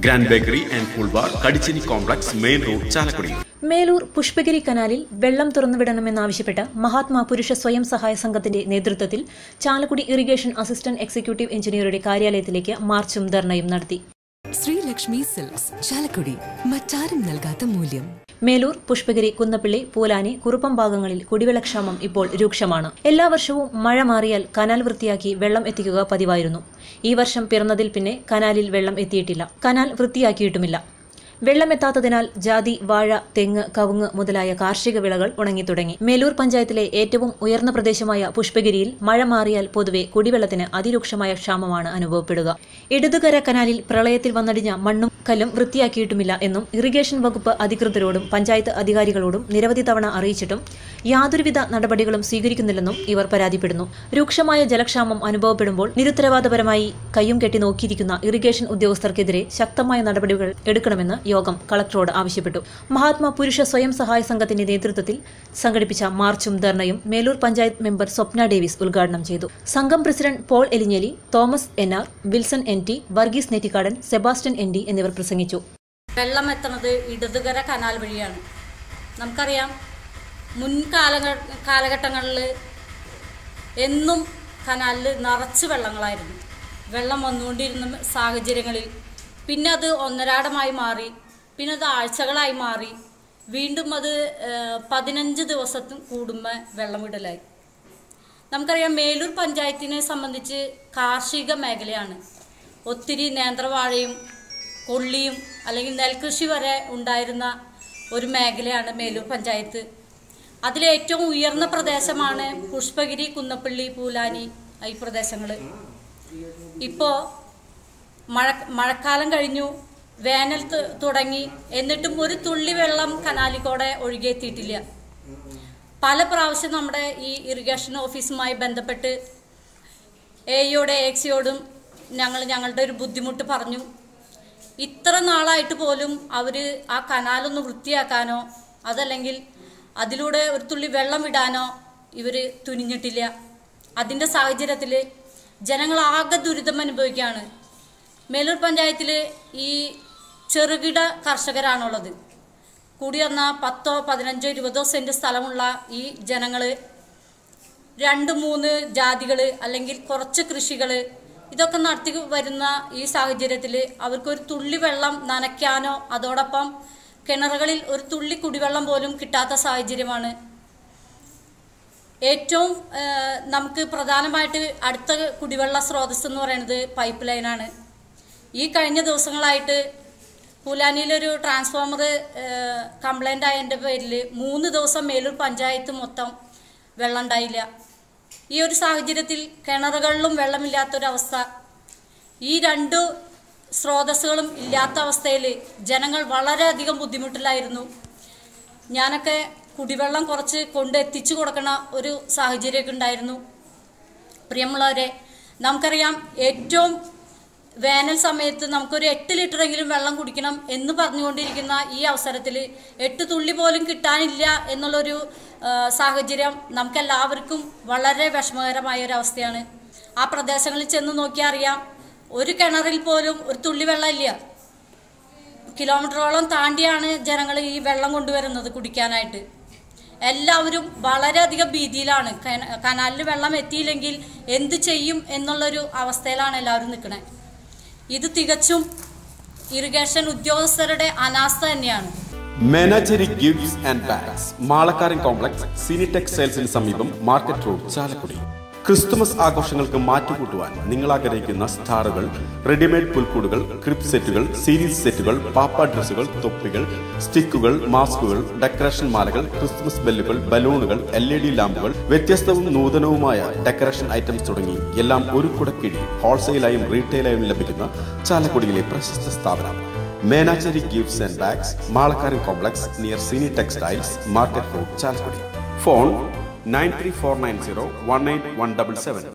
grand bakery and cool bar കടിച്ചിനി complex main road Chalakudy Melur Pushpagiri കനാലിൽ വെള്ളം തുറന്നുവിടണമെന്നാവശ്യപ്പെട്ട് മഹാത്മാ പുരുഷ സ്വയം സഹായ സംഘത്തിന്റെ നേതൃത്വത്തിൽ ചാലക്കുടി ഇറിഗേഷൻ അസിസ്റ്റന്റ് എക്സിക്യൂട്ടീവ് എഞ്ചിനീയറുടെ കാര്യാലയത്തിലേക്ക് മാർച്ചും ധർണയും നടത്തി ശ്രീലക്ഷ്മി സിൽക്സ് ചാലക്കുടി മറ്റാരും നൽകാത്ത മൂല്യം മേലൂർ പുഷ്പഗിരി കുന്നപ്പിള്ളി പൂലാനി കുറുപ്പം ഭാഗങ്ങളിൽ കുടിവെള്ളക്ഷാമം ഇപ്പോൾ രൂക്ഷമാണ് എല്ലാ വർഷവും മഴ മാറിയാൽ കനാൽ വൃത്തിയാക്കി വെള്ളം എത്തിക്കുക പതിവായിരുന്നു ഈ വർഷം പിറന്നതിൽ പിന്നെ കനാലിൽ വെള്ളം എത്തിയിട്ടില്ല കനാൽ വൃത്തിയാക്കിയിട്ടുമില്ല വെള്ളമെത്താത്തതിനാൽ ജാതി വാഴ തെങ്ങ് കവുങ്ങ് മുതലായ കാർഷിക വിളകൾ ഉണങ്ങിത്തുടങ്ങി മേലൂർ പഞ്ചായത്തിലെ ഏറ്റവും ഉയർന്ന പ്രദേശമായ പുഷ്പഗിരിയിൽ മഴ മാറിയാൽ പൊതുവെ കുടിവെള്ളത്തിന് അതിരൂക്ഷമായ ക്ഷാമമാണ് അനുഭവപ്പെടുക ഇടതുകര കനാലിൽ പ്രളയത്തിൽ വന്നടിഞ്ഞ മണ്ണും കല്ലും വൃത്തിയാക്കിയിട്ടുമില്ല എന്നും ഇറിഗേഷൻ വകുപ്പ് അധികൃതരോടും പഞ്ചായത്ത് അധികാരികളോടും നിരവധി തവണ അറിയിച്ചിട്ടും യാതൊരുവിധ നടപടികളും സ്വീകരിക്കുന്നില്ലെന്നും ഇവർ പരാതിപ്പെടുന്നു രൂക്ഷമായ ജലക്ഷാമം അനുഭവപ്പെടുമ്പോൾ നിരുത്തരവാദപരമായി കയ്യും കെട്ടി നോക്കിയിരിക്കുന്ന ഇറിഗേഷൻ ഉദ്യോഗസ്ഥർക്കെതിരെ ശക്തമായ നടപടികൾ എടുക്കണമെന്ന് യോഗം കളക്ടറോട് ആവശ്യപ്പെട്ടു മഹാത്മാ പുരുഷ സ്വയം സഹായ സംഘത്തിന്റെ നേതൃത്വത്തിൽ സംഘടിപ്പിച്ച മാർച്ചും ധർണയും മേലൂർ പഞ്ചായത്ത് മെമ്പർ സ്വപ്ന ഡേവിസ് ഉദ്ഘാടനം ചെയ്തു സംഘം president Paul Elinjeli Thomas N R Wilson N T Varghese Nettikkadan Sebastian N D എന്നിവർ പ്രസംഗിച്ചു വെള്ളം എത്തുന്നത് ഇടതുകര കനാൽ വഴിയാണ് നമുക്കറിയാം മുൻ കാലഘ കാലഘട്ടങ്ങളിൽ എന്നും കനാലിൽ നിറച്ച് വെള്ളങ്ങളായിരുന്നു വെള്ളം വന്നുകൊണ്ടിരുന്ന സാഹചര്യങ്ങളിൽ പിന്നെ അത് ഒന്നരാടമായി മാറി പിന്നെ അത് ആഴ്ചകളായി മാറി വീണ്ടും അത് ഏഹ്, പതിനഞ്ച് ദിവസത്തും കൂടുമ്പോൾ വെള്ളം വിടലായി നമുക്കറിയാം മേലൂർ പഞ്ചായത്തിനെ സംബന്ധിച്ച് കാർഷിക മേഖലയാണ് ഒത്തിരി നേന്ത്രവാഴയും കൊള്ളിയും അല്ലെങ്കിൽ നെൽകൃഷി വരെ ഉണ്ടായിരുന്ന ഒരു മേഖലയാണ് മേലൂർ പഞ്ചായത്ത് അതിലെ ഏറ്റവും ഉയർന്ന പ്രദേശമാണ് പുഷ്പഗിരി കുന്നപ്പള്ളി പൂലാനി ഈ പ്രദേശങ്ങൾ ഇപ്പോൾ മഴ മഴക്കാലം കഴിഞ്ഞു വേനൽ തു- തുടങ്ങി എന്നിട്ടും ഒരു തുള്ളി വെള്ളം കനാലിക്കൂടെ ഒഴുകിയെത്തിയിട്ടില്ല പല പ്രാവശ്യം നമ്മുടെ ഈ ഇറിഗേഷൻ ഓഫീസുമായി ബന്ധപ്പെട്ട് എയോടെ എക്സിയോടും ഞങ്ങൾ ഞങ്ങളുടെ ഒരു ബുദ്ധിമുട്ട് പറഞ്ഞു ഇത്ര നാളായിട്ട് പോലും അവർ ആ കനാലൊന്ന് വൃത്തിയാക്കാനോ അതല്ലെങ്കിൽ അതിലൂടെ ഒരു തുള്ളി വെള്ളം വിടാനോ ഇവർ തുനിഞ്ഞിട്ടില്ല അതിൻ്റെ സാഹചര്യത്തിൽ ജനങ്ങളാകെ ദുരിതം അനുഭവിക്കുകയാണ് മേലൂർ പഞ്ചായത്തിൽ ഈ ചെറുകിട കർഷകരാണുള്ളത് കൂടി വന്ന പത്തോ പതിനഞ്ചോ ഇരുപതോ സെൻറ്റ് സ്ഥലമുള്ള ഈ ജനങ്ങൾ രണ്ട് മൂന്ന് ജാതികൾ അല്ലെങ്കിൽ കുറച്ച് കൃഷികൾ ഇതൊക്കെ നടത്തി വരുന്ന ഈ സാഹചര്യത്തിൽ അവർക്കൊരു തുള്ളി വെള്ളം നനയ്ക്കാനോ അതോടൊപ്പം കിണറുകളിൽ ഒരു തുള്ളി കുടിവെള്ളം പോലും കിട്ടാത്ത സാഹചര്യമാണ് ഏറ്റവും ആ, നമുക്ക് പ്രധാനമായിട്ട് അടുത്ത കുടിവെള്ള സ്രോതസ് എന്ന് പറയുന്നത് പൈപ്പ് ലൈനാണ് ഈ കഴിഞ്ഞ ദിവസങ്ങളായിട്ട് പൂലാനിയിലൊരു ട്രാൻസ്ഫോമർ കംപ്ലൈൻ്റ് ആയതിൻ്റെ പേരിൽ മൂന്ന് ദിവസം മേലൂർ പഞ്ചായത്ത് മൊത്തം വെള്ളം ഉണ്ടായില്ല ഈ ഒരു സാഹചര്യത്തിൽ കിണറുകളിലും വെള്ളമില്ലാത്തൊരവസ്ഥ ഈ രണ്ട് സ്രോതസ്സുകളും ഇല്ലാത്ത അവസ്ഥയിൽ ജനങ്ങൾ വളരെയധികം ബുദ്ധിമുട്ടിലായിരുന്നു ഞാനൊക്കെ കുടിവെള്ളം കുറച്ച് കൊണ്ട് എത്തിച്ചു കൊടുക്കണ ഒരു സാഹചര്യമൊക്കെ ഉണ്ടായിരുന്നു പ്രിയമുള്ളവരെ നമുക്കറിയാം ഏറ്റവും വേനൽ സമയത്ത് നമുക്കൊരു എട്ട് ലിറ്ററെങ്കിലും വെള്ളം കുടിക്കണം എന്ന് പറഞ്ഞുകൊണ്ടിരിക്കുന്ന ഈ അവസരത്തിൽ എട്ട് തുള്ളി പോലും കിട്ടാനില്ല എന്നുള്ളൊരു ആ, സാഹചര്യം നമുക്കെല്ലാവർക്കും വളരെ വിഷമകരമായ ഒരു അവസ്ഥയാണ് ആ പ്രദേശങ്ങളിൽ ചെന്ന് നോക്കിയാൽ അറിയാം ഒരു കിണറിൽ പോലും ഒരു തുള്ളി വെള്ളമില്ല കിലോമീറ്ററോളം താണ്ടിയാണ് ജനങ്ങൾ ഈ വെള്ളം കൊണ്ടുവരുന്നത് കുടിക്കാനായിട്ട് എല്ലാവരും വളരെയധികം ഭീതിയിലാണ് കന- കനാലിൽ വെള്ളം എത്തിയില്ലെങ്കിൽ എന്ത് ചെയ്യും എന്നുള്ളൊരു അവസ്ഥയിലാണ് എല്ലാവരും നിൽക്കുന്നത് ഇത് തികച്ചും ഇറിഗേഷൻ ഉദ്യോഗസ്ഥരുടെ അനാസ്ഥ തന്നെയാണ് Menachery gifts and bags Malakkaran complex cine ടെക്സ്റ്റൈൽസിന് സമീപം മാർക്കറ്റ് റോഡ് ചാലക്കുടി ക്രിസ്തുമസ് ആഘോഷങ്ങൾക്ക് മാറ്റുകൂട്ടുവാൻ നിങ്ങൾ ആഗ്രഹിക്കുന്ന സ്റ്റാറുകൾ റെഡിമെയ്ഡ് പുൽക്കൂടുകൾ ക്രിപ്പ് സെറ്റുകൾ സീരീസ് സെറ്റുകൾ പാപ്പ ഡ്രസ്സുകൾ തൊപ്പികൾ സ്റ്റിക്കുകൾ മാസ്കുകൾ ഡെക്കറേഷൻ മാലകൾ ക്രിസ്തുമസ് ബെല്ലുകൾ ബലൂണുകൾ എൽ ഇ ഡി ലാമ്പുകൾ വ്യത്യസ്തവും നൂതനവുമായ ഡെക്കറേഷൻ ഐറ്റംസ് തുടങ്ങി എല്ലാം ഒരു കുടക്കീഴിൽ ഹോൾസെയിലായും റീറ്റെയിലായും ലഭിക്കുന്ന ചാലക്കുടിയിലെ പ്രശസ്ത സ്ഥാപനം Menachery gifts and bags Malakkaran complex near cine textiles market road Chalakudy phone nine three four nine zero one eight one double seven